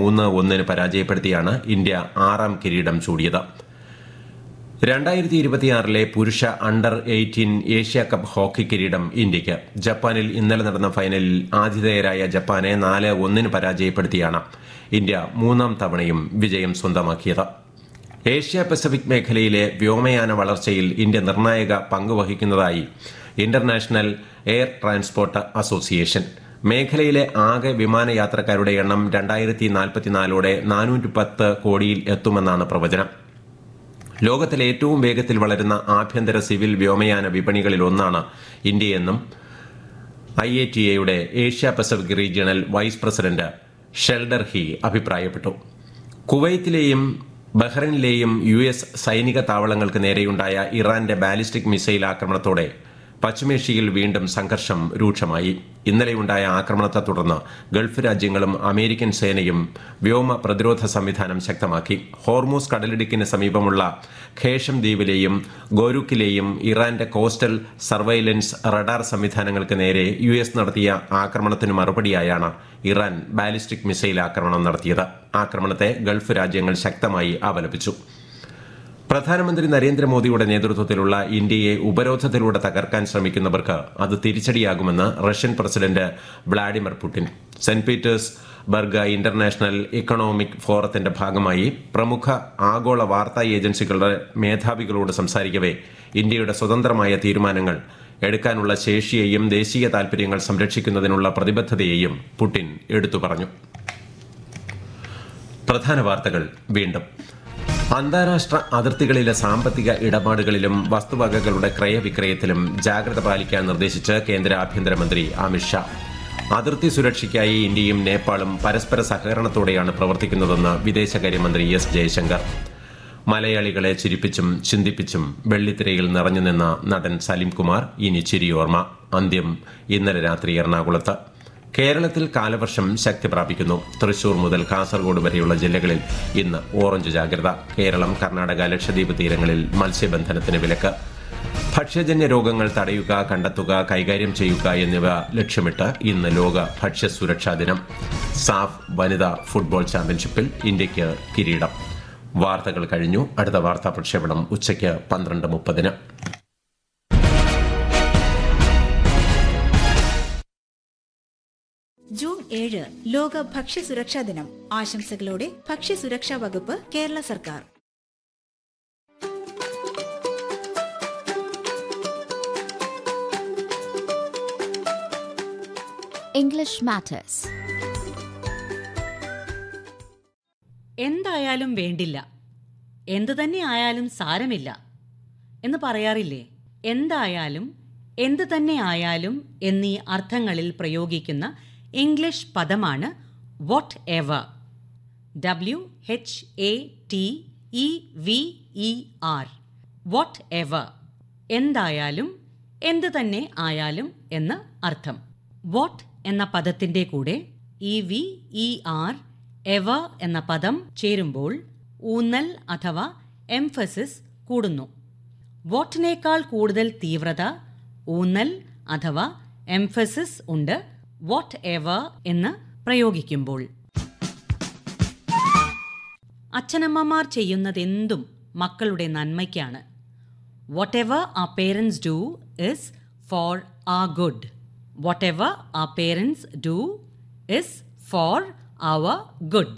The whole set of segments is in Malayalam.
മൂന്ന് ഒന്നിന് പരാജയപ്പെടുത്തിയാണ് ഇന്ത്യ ആറാം കിരീടം ചൂടിയത് രണ്ടായിരത്തി ഇരുപത്തിയാറിലെ പുരുഷ under eighteen Asia cup hockey കിരീടം ഇന്ത്യയ്ക്ക് ജപ്പാനിൽ ഇന്നലെ നടന്ന ഫൈനലിൽ ആതിഥേയരായ ജപ്പാനെ നാല് ഒന്നിന് പരാജയപ്പെടുത്തിയാണ് ഇന്ത്യ മൂന്നാം തവണയും വിജയം സ്വന്തമാക്കിയത് ഏഷ്യ പസഫിക് മേഖലയിലെ വ്യോമയാന വളർച്ചയിൽ ഇന്ത്യ നിർണായക പങ്കുവഹിക്കുന്നതായി ഇന്റർനാഷണൽ എയർ ട്രാൻസ്പോർട്ട് അസോസിയേഷൻ മേഖലയിലെ ആകെ വിമാനയാത്രക്കാരുടെ എണ്ണം രണ്ടായിരത്തി നാൽപ്പത്തിനാലോടെ നാനൂറ്റി പത്ത് കോടിയിൽ എത്തുമെന്നാണ് പ്രവചനം ലോകത്തിലെ ഏറ്റവും വേഗത്തിൽ വളരുന്ന ആഭ്യന്തര സിവിൽ വ്യോമയാന വിപണികളിൽ ഒന്നാണ് ഇന്ത്യയെന്നും ഐ എ ടി എയുടെ Asia Pacific regional vice president Sheldon Hee അഭിപ്രായപ്പെട്ടു കുവൈത്തിലെയും ബഹ്റൈനിലെയും യു എസ് സൈനിക താവളങ്ങൾക്ക് നേരെയുണ്ടായ ഇറാന്റെ ബാലിസ്റ്റിക് മിസൈൽ ആക്രമണത്തോടെ പശ്ചിമേഷ്യയിൽ വീണ്ടും സംഘർഷം രൂക്ഷമായി ഇന്നലെയുണ്ടായ ആക്രമണത്തെ തുടർന്ന് ഗൾഫ് രാജ്യങ്ങളും അമേരിക്കൻ സേനയും വ്യോമ പ്രതിരോധ സംവിധാനം ശക്തമാക്കി ഹോർമൂസ് കടലിടുക്കിന് സമീപമുള്ള ഖേഷം ദ്വീപിലെയും ഗോരുക്കിലെയും ഇറാന്റെ കോസ്റ്റൽ സർവൈലൻസ് റഡാർ സംവിധാനങ്ങൾക്ക് നേരെ യു എസ് നടത്തിയ ആക്രമണത്തിന് മറുപടിയായാണ് ഇറാൻ ബാലിസ്റ്റിക് മിസൈൽ ആക്രമണം നടത്തിയത് ആക്രമണത്തെ ഗൾഫ് രാജ്യങ്ങൾ ശക്തമായി അപലപിച്ചു പ്രധാനമന്ത്രി നരേന്ദ്രമോദിയുടെ നേതൃത്വത്തിലുള്ള ഇന്ത്യയെ ഉപരോധത്തിലൂടെ തകർക്കാൻ ശ്രമിക്കുന്നവർക്ക് അത് തിരിച്ചടിയാകുമെന്ന് Russian president Vladimir Putin Saint Petersburg international economic ഫോറത്തിന്റെ ഭാഗമായി പ്രമുഖ ആഗോള വാർത്താ ഏജൻസികളുടെ മേധാവികളോട് സംസാരിക്കവേ ഇന്ത്യയുടെ സ്വതന്ത്രമായ തീരുമാനങ്ങൾ എടുക്കാനുള്ള ശേഷിയെയും ദേശീയ താൽപര്യങ്ങൾ സംരക്ഷിക്കുന്നതിനുള്ള പ്രതിബദ്ധതയെയും പുടിൻ എടുത്തു പറഞ്ഞു പ്രധാന വാർത്തകൾ വീണ്ടും അന്താരാഷ്ട്ര അതിർത്തികളിലെ സാമ്പത്തിക ഇടപാടുകളിലും വസ്തുവകകളുടെ ക്രയവിക്രയത്തിലും ജാഗ്രത പാലിക്കാൻ നിർദ്ദേശിച്ച് കേന്ദ്ര ആഭ്യന്തരമന്ത്രി അമിത്ഷാ അതിർത്തി സുരക്ഷയ്ക്കായി ഇന്ത്യയും നേപ്പാളും പരസ്പര സഹകരണത്തോടെയാണ് പ്രവർത്തിക്കുന്നതെന്ന് വിദേശകാര്യമന്ത്രി എസ് ജയശങ്കർ മലയാളികളെ ചിരിപ്പിച്ചും ചിന്തിപ്പിച്ചും വെള്ളിത്തിരയിൽ നിറഞ്ഞുനിന്ന നടൻ സലിംകുമാർ ഇനി ചിരിയോർമ്മ അന്ത്യം ഇന്നലെ രാത്രി എറണാകുളത്ത് കേരളത്തിൽ കാലവർഷം ശക്തി പ്രാപിക്കുന്നു തൃശൂർ മുതൽ കാസർഗോഡ് വരെയുള്ള ജില്ലകളിൽ ഇന്ന് ഓറഞ്ച് ജാഗ്രത കേരളം കർണാടക ലക്ഷദ്വീപ് തീരങ്ങളിൽ മത്സ്യബന്ധനത്തിന് വിലക്ക് ഭക്ഷ്യജന്യ രോഗങ്ങൾ തടയുക കണ്ടെത്തുക കൈകാര്യം ചെയ്യുക എന്നിവ ലക്ഷ്യമിട്ട് ഇന്ന് ലോക ഭക്ഷ്യസുരക്ഷാ ദിനം സാഫ് വനിതാ ഫുട്ബോൾ ചാമ്പ്യൻഷിപ്പിൽ ഇന്ത്യയ്ക്ക് കിരീടം വാർത്തകൾ കഴിഞ്ഞു അടുത്ത വാർത്താ പ്രക്ഷേപണം ഉച്ചയ്ക്ക് പന്ത്രണ്ട് മുപ്പതിന് ജൂൺ ഏഴ് ലോക ഭക്ഷ്യസുരക്ഷാ ദിനം ആശംസകളോടെ ഭക്ഷ്യസുരക്ഷാ വകുപ്പ് കേരള സർക്കാർ English Matters. എന്തായാലും വേണ്ടില്ല എന്തു തന്നെ ആയാലും സാരമില്ല എന്ന് പറയാറില്ലേ എന്തായാലും എന്തു തന്നെ ആയാലും എന്നീ അർത്ഥങ്ങളിൽ പ്രയോഗിക്കുന്ന ഇംഗ്ലീഷ് പദമാണ് whatever W H A T E V E R whatever എന്തായാലും എന്തു തന്നെ ആയാലും എന്ന് അർത്ഥം വാട്ട് എന്ന പദത്തിന്റെ കൂടെ E V E R ever എന്ന പദം ചേരുമ്പോൾ ഊന്നൽ അഥവാ എംഫസിസ് കൂടുന്നു വാട്ടിനേക്കാൾ കൂടുതൽ തീവ്രത ഊന്നൽ അഥവാ എംഫസിസ് ഉണ്ട് വാട്ട് എവർ എന്ന് പ്രയോഗിക്കുമ്പോൾ അച്ഛനമ്മമാർ ചെയ്യുന്നതെന്തും മക്കളുടെ നന്മയ്ക്കാണ് whatever our parents do is for our good whatever our parents do is for our good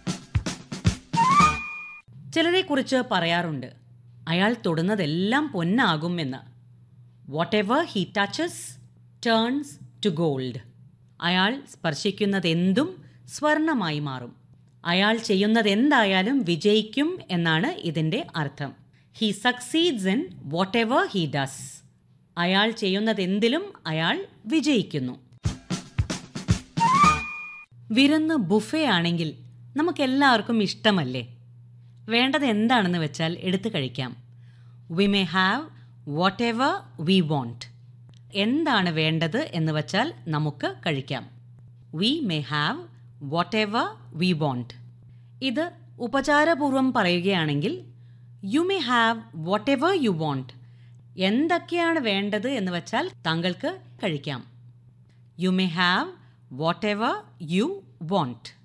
ചിലരെ കുറിച്ച് പറയാറുണ്ട് അയാൾ തൊടുന്നതെല്ലാം പൊന്നാകും എന്ന് whatever he touches turns to gold അയാൾ സ്പർശിക്കുന്നതെന്തും സ്വർണമായി മാറും അയാൾ ചെയ്യുന്നതെന്തായാലും വിജയിക്കും എന്നാണ് ഇതിൻ്റെ അർത്ഥം he succeeds in whatever he does അയാൾ ചെയ്യുന്നതെന്തിലും അയാൾ വിജയിക്കുന്നു വിരുന്ന് ബുഫേ ആണെങ്കിൽ നമുക്കെല്ലാവർക്കും ഇഷ്ടമല്ലേ വേണ്ടത് എന്താണെന്ന് വെച്ചാൽ എടുത്തു കഴിക്കാം we may have whatever we want എന്താണ് വേണ്ടത് എന്ന് വെച്ചാൽ നമുക്ക് കഴിക്കാം we may have whatever we want ഇത് ഉപചാരപൂർവം പറയുകയാണെങ്കിൽ you may have whatever you want എന്തൊക്കെയാണ് വേണ്ടത് എന്ന് വെച്ചാൽ താങ്കൾക്ക് കഴിക്കാം you may have whatever you won't